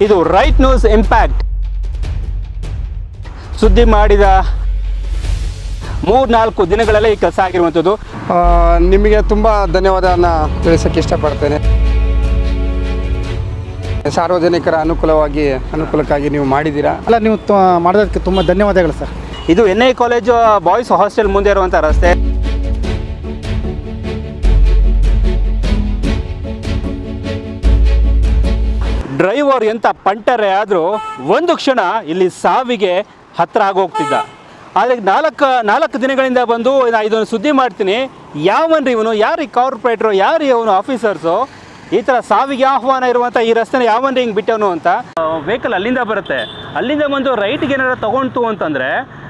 ಇದು right news impact ಸುದ್ದಿ ಮಾಡಿದ ಮೂರ್ನಾಲ್ಕು ದಿನಗಳಲ್ಲೇ ಈ ಕೆಲಸ ಆಗಿರುವಂಥದ್ದು ಆ, ನಿಮಗೆ ತುಂಬ ಧನ್ಯವಾದನ ತಿಳಿಸೋಕ್ಕೆ ಇಷ್ಟಪಡ್ತೇನೆ ಸಾರ್ವಜನಿಕರ ಅನುಕೂಲವಾಗಿ ಅನುಕೂಲಕ್ಕಾಗಿ ನೀವು ಮಾಡಿದ್ದೀರಾ ಅಲ್ಲ ನೀವು ತ- ಮಾಡೋದಕ್ಕೆ ತುಂಬ ಧನ್ಯವಾದಗಳು ಸರ್ ಇದು N I college boys hostel ಮುಂದೆ ಇರುವಂಥ ರಸ್ತೆ ಡ್ರೈವರ್ ಎಂಥ ಪಂಟರೆ ಆದರೂ ಒಂದು ಕ್ಷಣ ಇಲ್ಲಿ ಸಾವಿಗೆ ಹತ್ತಿರ ಆಗೋಗ್ತಿದ್ದ ಆದರೆ ನಾಲ್ಕು ನಾಲ್ಕು ದಿನಗಳಿಂದ ಬಂದು ನಾ ಇದನ್ನು ಸುದ್ದಿ ಮಾಡ್ತೀನಿ ಯಾವನ್ರಿ ಇವನು ಯಾರು ಈ ಕಾರ್ಪೊರೇಟ್ರು ಯಾರು ಇವನು ಆಫೀಸರ್ಸು ಈ ಥರ ಸಾವಿಗೆ ಆಹ್ವಾನ ಇರುವಂಥ ಈ ರಸ್ತೆನ ಯಾವನ್ರಿ ಹಿಂಗೆ ಬಿಟ್ಟವನು ಅಂತ ವೆಹಿಕಲ್ ಅಲ್ಲಿಂದ ಬರುತ್ತೆ ಅಲ್ಲಿಂದ ಬಂದು ರೈಟ್ಗೆ ಏನಾರು ತಗೊಂತು ಅಂತಂದರೆ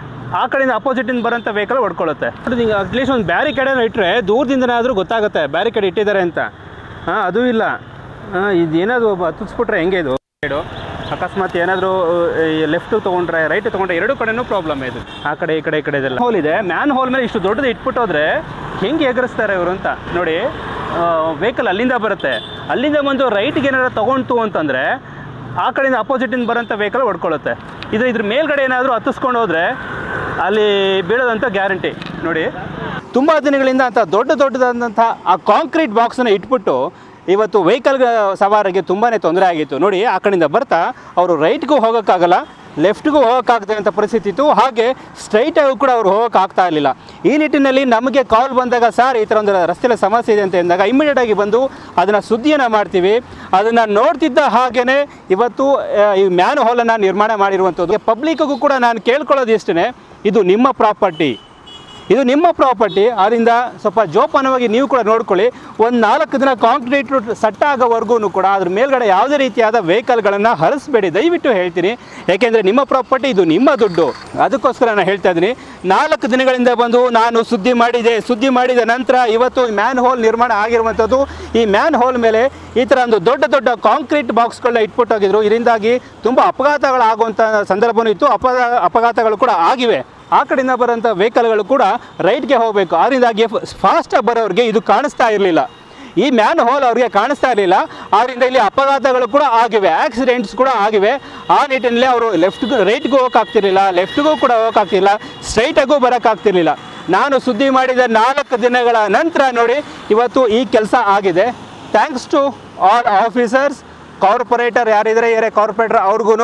ಆ ಕಡೆಯಿಂದ ಅಪೋಸಿಟಿಂದ ಬರೋಂಥ ವೆಹಿಕಲ್ ಹೊಡ್ಕೊಳ್ಳುತ್ತೆ ನಿಂಗೆ ಅಟ್ಲೀಸ್ಟ್ ಒಂದು ಬ್ಯಾರಿಕೇಡನ್ನು ಇಟ್ಟರೆ ದೂರದಿಂದನಾದರೂ ಗೊತ್ತಾಗುತ್ತೆ ಬ್ಯಾರಿಕೇಡ್ ಇಟ್ಟಿದ್ದಾರೆ ಅಂತ ಹಾಂ ಅದೂ ಇಲ್ಲ ಹಾಂ ಇದೇನಾದ್ರು ಹತ್ತಿಸ್ಬಿಟ್ರೆ ಹೆಂಗೆ ಇದು ಸೈಡು ಅಕಸ್ಮಾತ್ ಏನಾದರೂ ಲೆಫ್ಟ್ ತೊಗೊಂಡ್ರೆ ರೈಟ್ ತೊಗೊಂಡ್ರೆ ಎರಡು ಕಡೆನೂ ಪ್ರಾಬ್ಲಮ್ ಇದು ಆ ಕಡೆ ಈ ಕಡೆ ಈ ಕಡೆ ಇದೆಲ್ಲ ಹೋಲ್ ಇದೆ ಮ್ಯಾನ್ ಹೋಲ್ ಮೇಲೆ ಇಷ್ಟು ದೊಡ್ಡದು ಇಟ್ಬಿಟ್ಟೋದ್ರೆ ಹೆಂಗೆ ಎಗರಿಸ್ತಾರೆ ಇವರು ಅಂತ ನೋಡಿ ವೆಹಿಕಲ್ ಅಲ್ಲಿಂದ ಬರುತ್ತೆ ಅಲ್ಲಿಂದ ಬಂದು ರೈಟ್ಗೆ ಏನಾದ್ರು ತಗೊಂತು ಅಂತಂದರೆ ಆ ಕಡೆಯಿಂದ ಅಪೋಸಿಟಿಂದ ಬರೋಂಥ ವೆಹಿಕಲ್ ಹೊಡ್ಕೊಳ್ಳುತ್ತೆ ಇದು ಇದ್ರ ಮೇಲ್ಗಡೆ ಏನಾದರೂ ಹತ್ತಿಸ್ಕೊಂಡು ಹೋದರೆ ಅಲ್ಲಿ ಬೀಳೋದಂತ ಗ್ಯಾರಂಟಿ ನೋಡಿ ತುಂಬ ದಿನಗಳಿಂದ ಅಂತ ದೊಡ್ಡ ದೊಡ್ಡದಾದಂಥ ಆ ಕಾಂಕ್ರೀಟ್ ಬಾಕ್ಸನ್ನು ಇಟ್ಬಿಟ್ಟು ಇವತ್ತು ವೆಹಿಕಲ್ ಸವಾರಿಗೆ ತುಂಬಾ ತೊಂದರೆ ಆಗಿತ್ತು ನೋಡಿ ಆ ಕಡೆಯಿಂದ ಬರ್ತಾ ಅವರು ರೈಟ್ಗೂ ಹೋಗೋಕ್ಕಾಗಲ್ಲ ಲೆಫ್ಟ್ಗೂ ಹೋಗೋಕ್ಕಾಗದೆ ಅಂತ ಪರಿಸ್ಥಿತಿ ಇತ್ತು ಹಾಗೆ ಸ್ಟ್ರೈಟಾಗೂ ಕೂಡ ಅವರು ಹೋಗೋಕ್ಕಾಗ್ತಾ ಇರಲಿಲ್ಲ ಈ ನಿಟ್ಟಿನಲ್ಲಿ ನಮಗೆ ಕಾಲ್ ಬಂದಾಗ ಸರ್ ಈ ಥರ ಒಂದು ರಸ್ತೆಯಲ್ಲಿ ಸಮಸ್ಯೆ ಇದೆ ಅಂತ ಎಂದಾಗ ಇಮಿಡಿಯೇಟಾಗಿ ಬಂದು ಅದನ್ನು ಸುದ್ದಿಯನ್ನು ಮಾಡ್ತೀವಿ ಅದನ್ನು ನೋಡ್ತಿದ್ದ ಹಾಗೇ ಇವತ್ತು ಆ, ಈ ಮ್ಯಾನ್ ಹಾಲನ್ನು ನಿರ್ಮಾಣ ಮಾಡಿರುವಂಥದ್ದು ಪಬ್ಲಿಕ್ಗೂ ಕೂಡ ನಾನು ಕೇಳ್ಕೊಳ್ಳೋದು ಇಷ್ಟೇ ಇದು ನಿಮ್ಮ ಪ್ರಾಪರ್ಟಿ ಇದು ನಿಮ್ಮ ಪ್ರಾಪರ್ಟಿ ಆದ್ದರಿಂದ ಸ್ವಲ್ಪ ಜೋಪಾನವಾಗಿ ನೀವು ಕೂಡ ನೋಡ್ಕೊಳ್ಳಿ ಒಂದು ನಾಲ್ಕು ದಿನ ಕಾಂಕ್ರೀಟ್ ಸಟ್ಟ ಆಗೋವರೆಗೂ ಕೂಡ ಅದ್ರ ಮೇಲ್ಗಡೆ ಯಾವುದೇ ರೀತಿಯಾದ ವೆಹಿಕಲ್ಗಳನ್ನು ಹರಿಸ್ಬೇಡಿ ದಯವಿಟ್ಟು ಹೇಳ್ತೀನಿ ಯಾಕೆಂದರೆ ನಿಮ್ಮ ಪ್ರಾಪರ್ಟಿ ಇದು ನಿಮ್ಮ ದುಡ್ಡು ಅದಕ್ಕೋಸ್ಕರ ನಾನು ಹೇಳ್ತಾ ಇದ್ದೀನಿ ನಾಲ್ಕು ದಿನಗಳಿಂದ ಬಂದು ನಾನು ಸುದ್ದಿ ಮಾಡಿದೆ ಸುದ್ದಿ ಮಾಡಿದ ನಂತರ ಇವತ್ತು ಮ್ಯಾನ್ ಹೋಲ್ ನಿರ್ಮಾಣ ಆಗಿರುವಂಥದ್ದು ಈ ಮ್ಯಾನ್ ಹೋಲ್ ಮೇಲೆ ಈ ಥರ ಒಂದು ದೊಡ್ಡ ದೊಡ್ಡ ಕಾಂಕ್ರೀಟ್ ಬಾಕ್ಸ್ಗಳನ್ನ ಇಟ್ಬಿಟ್ಟೋಗಿದ್ರು ಇದರಿಂದಾಗಿ ತುಂಬ ಅಪಘಾತಗಳಾಗುವಂಥ ಸಂದರ್ಭವೂ ಇತ್ತು ಅಪಘಾ ಅಪಘಾತಗಳು ಕೂಡ ಆಗಿವೆ ಆ ಕಡೆಯಿಂದ ಬರೋಂಥ ವೆಹಿಕಲ್ಗಳು ಕೂಡ ರೈಟ್ಗೆ ಹೋಗಬೇಕು ಅದರಿಂದಾಗಿ ಫಾಸ್ಟಾಗಿ ಬರೋರಿಗೆ ಇದು ಕಾಣಿಸ್ತಾ ಇರಲಿಲ್ಲ ಈ ಮ್ಯಾನ್ ಹೋಲ್ ಅವ್ರಿಗೆ ಕಾಣಿಸ್ತಾ ಇರಲಿಲ್ಲ ಆದ್ದರಿಂದ ಇಲ್ಲಿ ಅಪಘಾತಗಳು ಕೂಡ ಆಗಿವೆ ಆಕ್ಸಿಡೆಂಟ್ಸ್ ಕೂಡ ಆಗಿವೆ ಆ ನಿಟ್ಟಿನಲ್ಲಿ ಅವರು ಲೆಫ್ಟ್ಗೂ ರೈಟ್ಗೂ ಹೋಗೋಕ್ಕಾಗ್ತಿರ್ಲಿಲ್ಲ ಲೆಫ್ಟ್ಗೂ ಕೂಡ ಹೋಗೋಕ್ಕಾಗ್ತಿರ್ಲಿಲ್ಲ ಸ್ಟ್ರೈಟಾಗೂ ಬರೋಕ್ಕಾಗ್ತಿರ್ಲಿಲ್ಲ ನಾನು ಸುದ್ದಿ ಮಾಡಿದ ನಾಲ್ಕು ದಿನಗಳ ನಂತರ ನೋಡಿ ಇವತ್ತು ಈ ಕೆಲಸ ಆಗಿದೆ thanks to all officers corporator ಯಾರಿದ್ದಾರೆ ಏರಿಯಾ ಕಾರ್ಪೊರೇಟರ್ ಅವ್ರಿಗೂ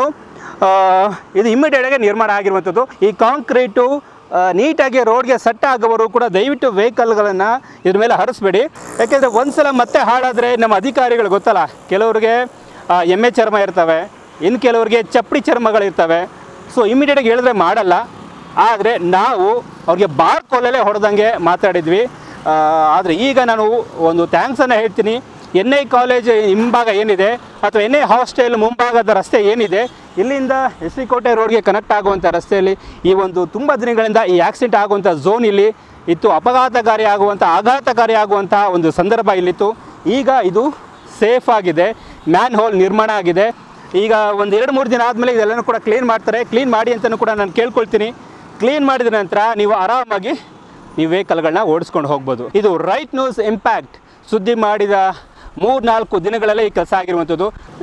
ಇದು ಇಮ್ಮಿಡಿಯೇಟಾಗಿ ನಿರ್ಮಾಣ ಆಗಿರುವಂಥದ್ದು ಈ ಕಾಂಕ್ರೀಟು ಆ, ನೀಟಾಗಿ ರೋಡ್ಗೆ ಸೆಟ್ ಆಗೋವರು ಕೂಡ ದಯವಿಟ್ಟು ವೆಹಿಕಲ್ಗಳನ್ನು ಇದ್ರ ಮೇಲೆ ಹರಿಸ್ಬೇಡಿ ಯಾಕೆಂದರೆ ಒಂದ್ಸಲ ಮತ್ತೆ ಹಾಳಾದರೆ ನಮ್ಮ ಅಧಿಕಾರಿಗಳು ಗೊತ್ತಲ್ಲ ಕೆಲವ್ರಿಗೆ ಆ, ಎಮ್ಮೆ ಚರ್ಮ ಇರ್ತವೆ ಇನ್ನು ಕೆಲವ್ರಿಗೆ ಚಪ್ಪಡಿ ಚರ್ಮಗಳಿರ್ತವೆ ಸೊ ಇಮಿಡಿಯೇಟಾಗಿ ಹೇಳಿದ್ರೆ ಮಾಡಲ್ಲ ಆದರೆ ನಾವು ಅವ್ರಿಗೆ ಬಾರ್ ಕೊಲ್ಲಲ್ಲೇ ಹೊಡೆದಂಗೆ ಮಾತಾಡಿದ್ವಿ ಆದರೆ ಈಗ ನಾನು ಒಂದು ಥ್ಯಾಂಕ್ಸನ್ನು ಹೇಳ್ತೀನಿ ಎನ್ ಐ ಕಾಲೇಜ್ ಹಿಂಭಾಗ ಏನಿದೆ ಅಥವಾ ಎನ್ ಐ ಹಾಸ್ಟೆಲ್ ಮುಂಭಾಗದ ರಸ್ತೆ ಏನಿದೆ ಇಲ್ಲಿಂದ ಎಸ್ ಸಿ ಕೋಟೆ ರೋಡ್ಗೆ ಕನೆಕ್ಟ್ ಆಗುವಂಥ ರಸ್ತೆಯಲ್ಲಿ ಈ ಒಂದು ತುಂಬ ದಿನಗಳಿಂದ ಈ ಆಕ್ಸಿಡೆಂಟ್ ಆಗುವಂಥ ಝೋನ್ ಇಲ್ಲಿ ಇತ್ತು ಅಪಘಾತಕಾರಿ ಆಗುವಂಥ ಆಘಾತಕಾರಿ ಆಗುವಂಥ ಒಂದು ಸಂದರ್ಭ ಇಲ್ಲಿತ್ತು ಈಗ ಇದು ಸೇಫ್ ಆಗಿದೆ ಮ್ಯಾನ್ ಹೋಲ್ ನಿರ್ಮಾಣ ಆಗಿದೆ ಈಗ ಒಂದು ಎರಡು ಮೂರು ದಿನ ಆದಮೇಲೆ ಇದೆಲ್ಲನೂ ಕೂಡ ಕ್ಲೀನ್ ಮಾಡ್ತಾರೆ ಕ್ಲೀನ್ ಮಾಡಿ ಅಂತಲೂ ಕೂಡ ನಾನು ಕೇಳ್ಕೊಳ್ತೀನಿ ಕ್ಲೀನ್ ಮಾಡಿದ ನಂತರ ನೀವು ಆರಾಮಾಗಿ ನೀವು ವೆಹಿಕಲ್ಗಳನ್ನ ಓಡಿಸ್ಕೊಂಡು ಹೋಗ್ಬೋದು ಇದು ರೈಟ್ ನ್ಯೂಸ್ ಇಂಪ್ಯಾಕ್ಟ್ ಸುದ್ದಿ ಮಾಡಿದ ಮೂರ್ನಾಲ್ಕು ದಿನಗಳಲ್ಲೇ ಈ ಕೆಲಸ ಆಗಿರುವಂಥದ್ದು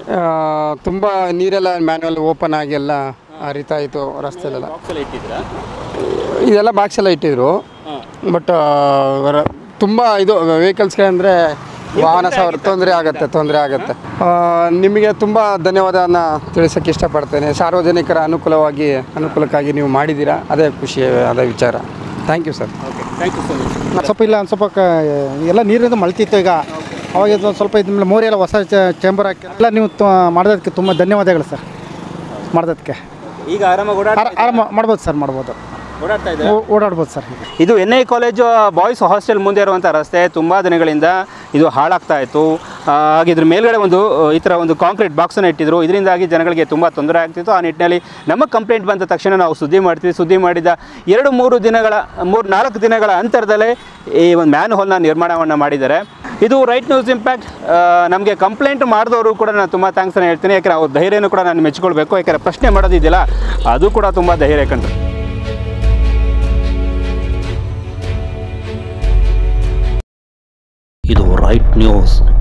ತುಂಬ ನೀರೆಲ್ಲ ಮ್ಯಾನ್ಯಲ್ ಓಪನ್ ಆಗಿ ಎಲ್ಲ ಹರಿತಾ ಇತ್ತು ರಸ್ತೆಲೆಲ್ಲ ಇಟ್ಟಿದ್ದೀರಾ ಇದೆಲ್ಲ ಬಾಕ್ಸ್ ಎಲ್ಲ ಇಟ್ಟಿದ್ರು ಬಟ್ ತುಂಬ ಇದು ವೆಹಿಕಲ್ಸ್ಗೆ ಅಂದರೆ ವಾಹನ ಸವಾರ ತೊಂದರೆ ಆಗುತ್ತೆ ತೊಂದರೆ ಆಗುತ್ತೆ ಆ, ನಿಮಗೆ ತುಂಬ ಧನ್ಯವಾದನ ತಿಳಿಸೋಕ್ಕೆ ಇಷ್ಟಪಡ್ತೇನೆ ಸಾರ್ವಜನಿಕರ ಅನುಕೂಲವಾಗಿ ಅನುಕೂಲಕ್ಕಾಗಿ ನೀವು ಮಾಡಿದ್ದೀರಾ ಅದೇ ಖುಷಿ ಅದೇ ವಿಚಾರ thank you sir okay thank you so much ಸ್ವಲ್ಪ ಇಲ್ಲ ಒಂದು ಸ್ವಲ್ಪ ಕ ಎಲ್ಲ ನೀರಿಂದ ಮಳ್ತಿತ್ತು ಈಗ ಅವಾಗ ಇದು ಒಂದ್ ಸ್ವಲ್ಪ ಇದ್ಮೇಲೆ ಮೋರಿ ಎಲ್ಲ ಹೊಸ ಚೇಂಬರ್ ಹಾಕಿ ಎಲ್ಲ ನೀವು ತ ಮಾಡೋದಕ್ಕೆ ತುಂಬ ಧನ್ಯವಾದಗಳು ಸರ್ ಮಾಡೋದಕ್ಕೆ ಈಗ ಆರಾಮಾಗಿ ಓಡಾಡ ಆರ- ಆರಾಮ ಮಾಡ್ಬೋದು ಸರ್ ಮಾಡ್ಬೋದು ಓಡಾಡ್ತಾ ಇದ್ದಾರೆ ಓ- ಓಡಾಡ್ಬೋದು ಸರ್ ಈಗ ಇದು N I college boys hostel ಮುಂದೆ ಇರುವಂಥ ರಸ್ತೆ ತುಂಬ ದಿನಗಳಿಂದ ಇದು ಹಾಳಾಗ್ತಾ ಇತ್ತು ಆ, ಹಾಗೆ ಇದ್ರ ಮೇಲ್ಗಡೆ ಒಂದು ಆ, ಈ ಥರ ಒಂದು ಕಾಂಕ್ರೀಟ್ ಬಾಕ್ಸನ್ನು ಇಟ್ಟಿದ್ರು ಇದರಿಂದಾಗಿ ಜನಗಳಿಗೆ ತುಂಬ ತೊಂದರೆ ಆಗ್ತಿತ್ತು ಆ ನಿಟ್ಟಿನಲ್ಲಿ ನಮ್ಮ ಕಂಪ್ಲೇಂಟ್ ಬಂದ ತಕ್ಷಣ ನಾವು ಸುದ್ದಿ ಮಾಡ್ತೀವಿ ಸುದ್ದಿ ಮಾಡಿದ ಎರಡು ಮೂರು ದಿನಗಳ ಮೂರು ನಾಲ್ಕು ದಿನಗಳ ಅಂತರದಲ್ಲೇ ಈ ಒಂದು ಮ್ಯಾನ್ ಹೋಲ್ನ ನಿರ್ಮಾಣವನ್ನು ಮಾಡಿದ್ದಾರೆ ಇದು ರೈಟ್ ನ್ಯೂಸ್ ಇಂಪ್ಯಾಕ್ಟ್ ನಮಗೆ ಕಂಪ್ಲೇಂಟ್ ಮಾಡಿದವರು ಕೂಡ ನಾನು ತುಂಬ ಥ್ಯಾಂಕ್ಸನ್ನು ಹೇಳ್ತೀನಿ ಯಾಕಂದರೆ ಅವ್ರ ಧೈರ್ಯನೂ ಕೂಡ ನಾನು ಮೆಚ್ಕೊಳ್ಬೇಕು ಯಾಕಂದರೆ ಪ್ರಶ್ನೆ ಮಾಡೋದಿದೆಯಲ್ಲ ಅದು ಕೂಡ ತುಂಬ ಧೈರ್ಯ ಕಂಡ್ರು ಇದು ರೈಟ್ ನ್ಯೂಸ್